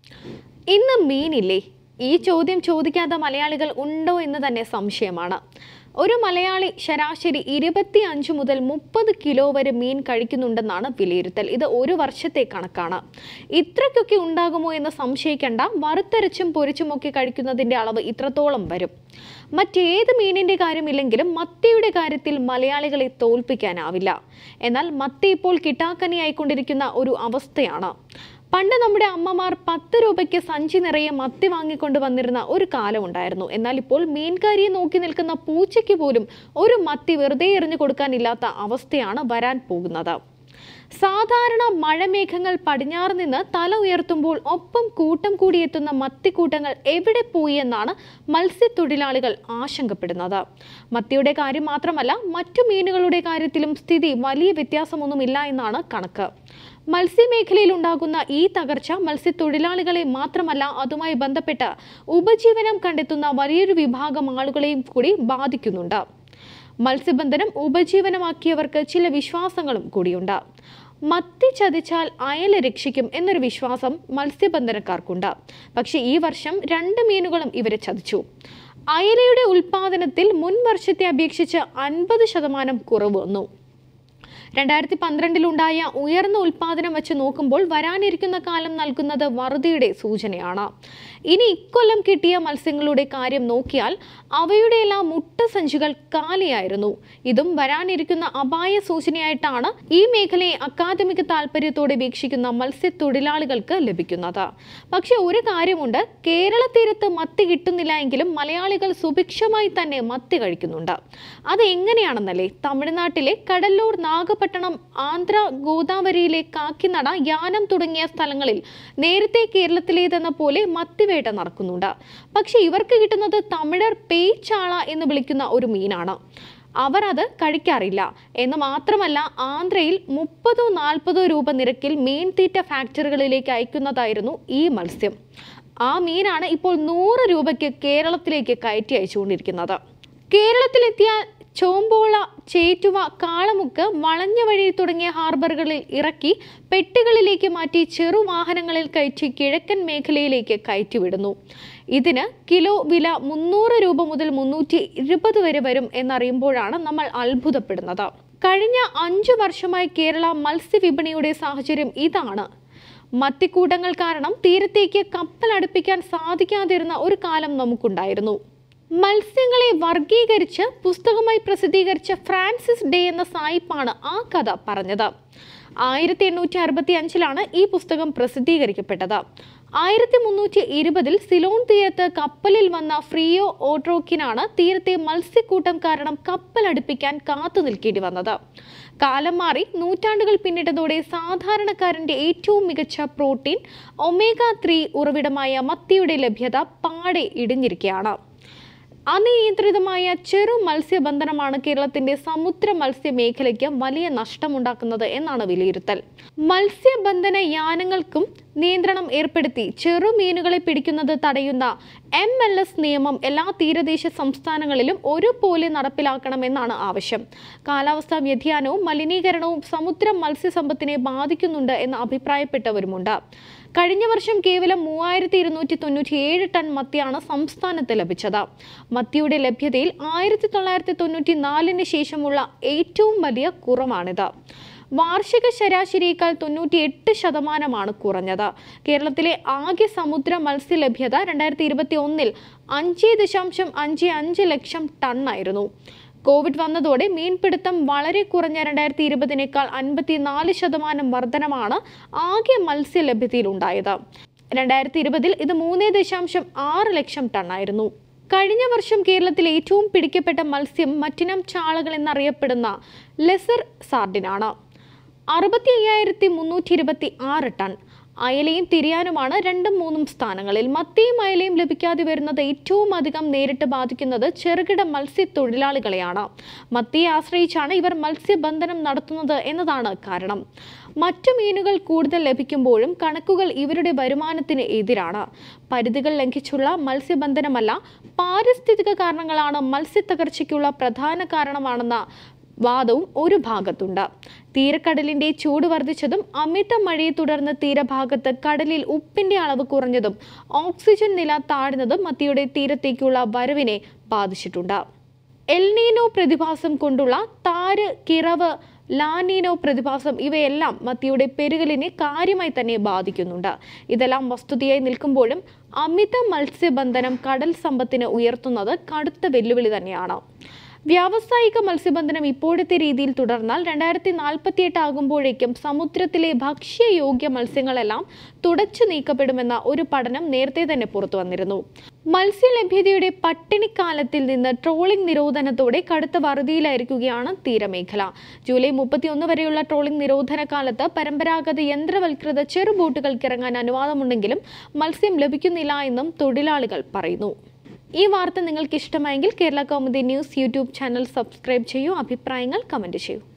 ഇന്ന് മീനില്ലേ ഈ ചോദ്യം ചോദിക്കാത്ത മലയാളികൾ ഉണ്ടോ എന്ന് തന്നെ സംശയമാണ് ഒരു മലയാളി ശരാശരി ഇരുപത്തി അഞ്ച് മുതൽ മുപ്പത് കിലോ വരെ മീൻ കഴിക്കുന്നുണ്ടെന്നാണ് വിലയിരുത്തൽ ഇത് ഒരു വർഷത്തെ കണക്കാണ് ഇത്രയ്ക്കൊക്കെ ഉണ്ടാകുമോ എന്ന് സംശയിക്കേണ്ട വറുത്തരച്ചും പൊരിച്ചുമൊക്കെ കഴിക്കുന്നതിൻ്റെ അളവ് ഇത്രത്തോളം വരും മറ്റേത് മീനിൻ്റെ കാര്യമില്ലെങ്കിലും മത്തിയുടെ കാര്യത്തിൽ മലയാളികളെ തോൽപ്പിക്കാനാവില്ല എന്നാൽ മത്തി ഇപ്പോൾ കിട്ടാക്കനിയായിക്കൊണ്ടിരിക്കുന്ന ഒരു അവസ്ഥയാണ് പണ്ട് നമ്മുടെ അമ്മമാർ പത്ത് രൂപയ്ക്ക് സഞ്ചി നിറയെ മത്തി വാങ്ങിക്കൊണ്ട് വന്നിരുന്ന ഒരു കാലമുണ്ടായിരുന്നു എന്നാൽ ഇപ്പോൾ മീൻകാരിയെ നോക്കി നിൽക്കുന്ന പൂച്ചയ്ക്ക് പോലും ഒരു മത്തി വെറുതെ എറിഞ്ഞു കൊടുക്കാനില്ലാത്ത അവസ്ഥയാണ് വരാൻ പോകുന്നത് സാധാരണ മഴമേഘങ്ങൾ പടിഞ്ഞാറ് നിന്ന് തല ഉയർത്തുമ്പോൾ ഒപ്പം കൂട്ടം കൂടിയെത്തുന്ന മത്തിക്കൂട്ടങ്ങൾ എവിടെ പോയി എന്നാണ് മത്സ്യത്തൊഴിലാളികൾ ആശങ്കപ്പെടുന്നത് മത്തിയുടെ കാര്യം മാത്രമല്ല മറ്റു മീനുകളുടെ കാര്യത്തിലും സ്ഥിതി വലിയ വ്യത്യാസമൊന്നുമില്ല എന്നാണ് കണക്ക് മത്സ്യമേഖലയിൽ ഉണ്ടാകുന്ന ഈ തകർച്ച മത്സ്യത്തൊഴിലാളികളെ മാത്രമല്ല അതുമായി ബന്ധപ്പെട്ട് ഉപജീവനം കണ്ടെത്തുന്ന വലിയൊരു വിഭാഗം ആളുകളെയും കൂടി ബാധിക്കുന്നുണ്ട് മത്സ്യബന്ധനം ഉപജീവനമാക്കിയവർക്ക് ചില വിശ്വാസങ്ങളും കൂടിയുണ്ട് മത്തി ചതിച്ചാൽ അയല രക്ഷിക്കും എന്നൊരു വിശ്വാസം മത്സ്യബന്ധനക്കാർക്കുണ്ട് പക്ഷേ ഈ വർഷം രണ്ട് മീനുകളും ഇവരെ ചതിച്ചു അയലയുടെ ഉൽപാദനത്തിൽ മുൻ വർഷത്തെ അപേക്ഷിച്ച് അൻപത് ശതമാനം കുറവ് വന്നു രണ്ടായിരത്തി പന്ത്രണ്ടിലുണ്ടായ ഉയർന്ന ഉൽപാദനം വെച്ച് നോക്കുമ്പോൾ വരാനിരിക്കുന്ന കാലം നൽകുന്നത് വറുതിയുടെ സൂചനയാണ് ഇനി ഇക്കൊല്ലം കിട്ടിയ മത്സ്യങ്ങളുടെ കാര്യം നോക്കിയാൽ അവയുടെ എല്ലാം മുട്ട സഞ്ചികൾ കാലിയായിരുന്നു ഇതും വരാനിരിക്കുന്ന അപായ സൂചനയായിട്ടാണ് ഈ മേഖലയെ അക്കാദമിക താല്പര്യത്തോടെ വീക്ഷിക്കുന്ന മത്സ്യത്തൊഴിലാളികൾക്ക് ലഭിക്കുന്നത് പക്ഷെ ഒരു കാര്യമുണ്ട് കേരള തീരത്ത് മത്തി കിട്ടുന്നില്ല എങ്കിലും മലയാളികൾ സുഭിക്ഷമായി തന്നെ മത്തി കഴിക്കുന്നുണ്ട് അത് എങ്ങനെയാണെന്നല്ലേ തമിഴ്നാട്ടിലെ കടല്ലൂർ നാഗപട്ടണം ആന്ധ്ര ഗോദാവരിയിലെ കാക്കിനട യാനം തുടങ്ങിയ സ്ഥലങ്ങളിൽ നേരത്തെ കേരളത്തിലേതെന്ന പോലെ മത്തിവേട്ട നടക്കുന്നുണ്ട് പക്ഷെ ഇവർക്ക് കിട്ടുന്നത് തമിഴർ പേയ്ച്ചാള എന്ന് വിളിക്കുന്ന ഒരു മീനാണ് അവർ അത് കഴിക്കാറില്ല എന്ന് മാത്രമല്ല ആന്ധ്രയിൽ മുപ്പതോ നാൽപ്പതോ രൂപ നിരക്കിൽ മീൻ തീറ്റ ഫാക്ടറികളിലേക്ക് അയക്കുന്നതായിരുന്നു ഈ മത്സ്യം ആ മീനാണ് ഇപ്പോൾ നൂറ് രൂപയ്ക്ക് കേരളത്തിലേക്ക് കയറ്റി അയച്ചുകൊണ്ടിരിക്കുന്നത് കേരളത്തിലെത്തിയാൽ ചോമ്പോള ചേറ്റുവ കാളമുക്ക് വളഞ്ഞ വഴി തുടങ്ങിയ ഹാർബറുകളിൽ ഇറക്കി പെട്ടികളിലേക്ക് മാറ്റി ചെറുവാഹനങ്ങളിൽ കയറ്റി കിഴക്കൻ മേഖലയിലേക്ക് കയറ്റിവിടുന്നു ഇതിന് കിലോ വില മുന്നൂറ് രൂപ മുതൽ മുന്നൂറ്റി ഇരുപത് വരെ വരും എന്നറിയുമ്പോഴാണ് നമ്മൾ അത്ഭുതപ്പെടുന്നത് കഴിഞ്ഞ അഞ്ചു വർഷമായി കേരള മത്സ്യവിപണിയുടെ സാഹചര്യം ഇതാണ് മത്തിക്കൂട്ടങ്ങൾ കാരണം തീരത്തേക്ക് കപ്പൽ അടുപ്പിക്കാൻ സാധിക്കാതിരുന്ന ഒരു കാലം നമുക്കുണ്ടായിരുന്നു മത്സ്യങ്ങളെ വർഗീകരിച്ച് പുസ്തകമായി പ്രസിദ്ധീകരിച്ച ഫ്രാൻസിസ് ഡേ എന്ന സായിപ്പാണ് ആ കഥ പറഞ്ഞത് ആയിരത്തി എണ്ണൂറ്റി അറുപത്തി അഞ്ചിലാണ് ഈ പുസ്തകം പ്രസിദ്ധീകരിക്കപ്പെട്ടത് ആയിരത്തി മുന്നൂറ്റി ഇരുപതിൽ സിലോൺ തീരത്ത് കപ്പലിൽ വന്ന ഫ്രിയോ ഓട്രോക്കിനാണ് തീരത്തെ മത്സ്യക്കൂട്ടം കാരണം കപ്പൽ അടുപ്പിക്കാൻ കാത്തു നിൽക്കേണ്ടി വന്നത് കാലം മാറി നൂറ്റാണ്ടുകൾ പിന്നിട്ടതോടെ സാധാരണക്കാരന്റെ ഏറ്റവും മികച്ച പ്രോട്ടീൻ ഒമേഗ ത്രീ ഉറവിടമായ മത്തിയുടെ ലഭ്യത പാടെ ഇടിഞ്ഞിരിക്കുകയാണ് അനിയന്ത്രിതമായ ചെറു മത്സ്യബന്ധനമാണ് കേരളത്തിന്റെ സമുദ്ര മത്സ്യ മേഖലയ്ക്ക് വലിയ നഷ്ടമുണ്ടാക്കുന്നത് എന്നാണ് വിലയിരുത്തൽ മത്സ്യബന്ധന യാനങ്ങൾക്കും നിയന്ത്രണം ഏർപ്പെടുത്തി ചെറു മീനുകളെ പിടിക്കുന്നത് തടയുന്ന എം എൽ എസ് നിയമം എല്ലാ തീരദേശ സംസ്ഥാനങ്ങളിലും ഒരുപോലെ നടപ്പിലാക്കണമെന്നാണ് ആവശ്യം കാലാവസ്ഥാ വ്യതിയാനവും മലിനീകരണവും സമുദ്ര മത്സ്യസമ്പത്തിനെ ബാധിക്കുന്നുണ്ട് എന്ന് അഭിപ്രായപ്പെട്ടവരുമുണ്ട് കഴിഞ്ഞ വർഷം കേവലം മൂവായിരത്തി ഇരുന്നൂറ്റി തൊണ്ണൂറ്റി ഏഴ് ടൺ മത്തിയാണ് സംസ്ഥാനത്ത് ലഭിച്ചത് മത്തിയുടെ ലഭ്യതയിൽ ആയിരത്തി തൊള്ളായിരത്തി തൊണ്ണൂറ്റി നാലിന് ശേഷമുള്ള ഏറ്റവും വലിയ കുറവാണിത് വാർഷിക ശരാശരിയേക്കാൾ തൊണ്ണൂറ്റി എട്ട് ശതമാനമാണ് കുറഞ്ഞത് കേരളത്തിലെ ആകെ സമുദ്ര മത്സ്യ ലഭ്യത രണ്ടായിരത്തി ഇരുപത്തി ഒന്നിൽ അഞ്ച് ദശാംശം അഞ്ച് അഞ്ച് ലക്ഷം ടണ്ണായിരുന്നു കോവിഡ് വന്നതോടെ മീൻപിടുത്തം വളരെ കുറഞ്ഞ രണ്ടായിരത്തി ഇരുപതിനേക്കാൾ അൻപത്തിനാല് ശതമാനം വർധനമാണ് ആകെ മത്സ്യ ലഭ്യതയിൽ ഉണ്ടായത് രണ്ടായിരത്തി ഇരുപതിൽ ഇത് മൂന്ന് ദശാംശം ആറ് ലക്ഷം ടണ്ണായിരുന്നു കഴിഞ്ഞ വർഷം കേരളത്തിൽ ഏറ്റവും പിടിക്കപ്പെട്ട മത്സ്യം മറ്റിനം ചാളകൾ എന്നറിയപ്പെടുന്ന ലെസർ സാർഡിനാണ് അറുപത്തി അയ്യായിരത്തി മുന്നൂറ്റി ഇരുപത്തി ആറ് ടൺ അയലയും തിരിയാനുമാണ് രണ്ടും മൂന്നും സ്ഥാനങ്ങളിൽ മത്തിയും അയലയും ലഭിക്കാതെ വരുന്നത് ഏറ്റവും അധികം നേരിട്ട് ബാധിക്കുന്നത് ചെറുകിട മത്സ്യത്തൊഴിലാളികളെയാണ് മത്തിയെ ആശ്രയിച്ചാണ് ഇവർ മത്സ്യബന്ധനം നടത്തുന്നത് എന്നതാണ് കാരണം മറ്റു മീനുകൾ കൂടുതൽ ലഭിക്കുമ്പോഴും കണക്കുകൾ ഇവരുടെ വരുമാനത്തിന് എതിരാണ് പരിധികൾ ലംഘിച്ചുള്ള മത്സ്യബന്ധനമല്ല പാരിസ്ഥിതിക കാരണങ്ങളാണ് മത്സ്യത്തകർച്ചയ്ക്കുള്ള പ്രധാന കാരണമാണെന്ന വാദവും ഒരു ഭാഗത്തുണ്ട് തീരക്കടലിന്റെ ചൂട് വർദ്ധിച്ചതും അമിത മഴയെ തുടർന്ന് തീരഭാഗത്ത് കടലിൽ ഉപ്പിന്റെ അളവ് കുറഞ്ഞതും ഓക്സിജൻ നില താഴ്ന്നതും മത്തിയുടെ തീരത്തേക്കുള്ള വരവിനെ ബാധിച്ചിട്ടുണ്ട് എൽനീനോ പ്രതിഭാസം കൊണ്ടുള്ള താര് കിറവ് ലാനീനോ പ്രതിഭാസം ഇവയെല്ലാം മത്തിയുടെ പെരുകലിനെ കാര്യമായി തന്നെ ബാധിക്കുന്നുണ്ട് ഇതെല്ലാം വസ്തുതയായി നിൽക്കുമ്പോഴും അമിത മത്സ്യബന്ധനം കടൽ സമ്പത്തിന് ഉയർത്തുന്നത് കടുത്ത വെല്ലുവിളി തന്നെയാണ് വ്യാവസായിക മത്സ്യബന്ധനം ഇപ്പോഴത്തെ രീതിയിൽ തുടർന്നാൽ രണ്ടായിരത്തി നാൽപ്പത്തി എട്ട് ആകുമ്പോഴേക്കും സമുദ്രത്തിലെ ഭക്ഷ്യയോഗ്യ മത്സ്യങ്ങളെല്ലാം തുടച്ചു നീക്കപ്പെടുമെന്ന ഒരു പഠനം നേരത്തെ തന്നെ പുറത്തു വന്നിരുന്നു മത്സ്യലഭ്യതയുടെ പട്ടിണിക്കാലത്തിൽ നിന്ന് ട്രോളിംഗ് നിരോധനത്തോടെ കടുത്ത വറുതിയിലായിരിക്കുകയാണ് തീരമേഖല ജൂലൈ മുപ്പത്തിയൊന്ന് വരെയുള്ള ട്രോളിംഗ് നിരോധന കാലത്ത് പരമ്പരാഗത യന്ത്രവൽകൃത ചെറുബോട്ടുകൾക്ക് ഇറങ്ങാൻ അനുവാദമുണ്ടെങ്കിലും മത്സ്യം ലഭിക്കുന്നില്ല എന്നും തൊഴിലാളികൾ പറയുന്നു ഈ വാർത്ത നിങ്ങൾക്ക് ഇഷ്ടമായെങ്കിൽ Kerala Kaumudi news YouTube channel subscribe ചെയ്യൂ അഭിപ്രായങ്ങൾ കമൻറ്റ് ചെയ്യൂ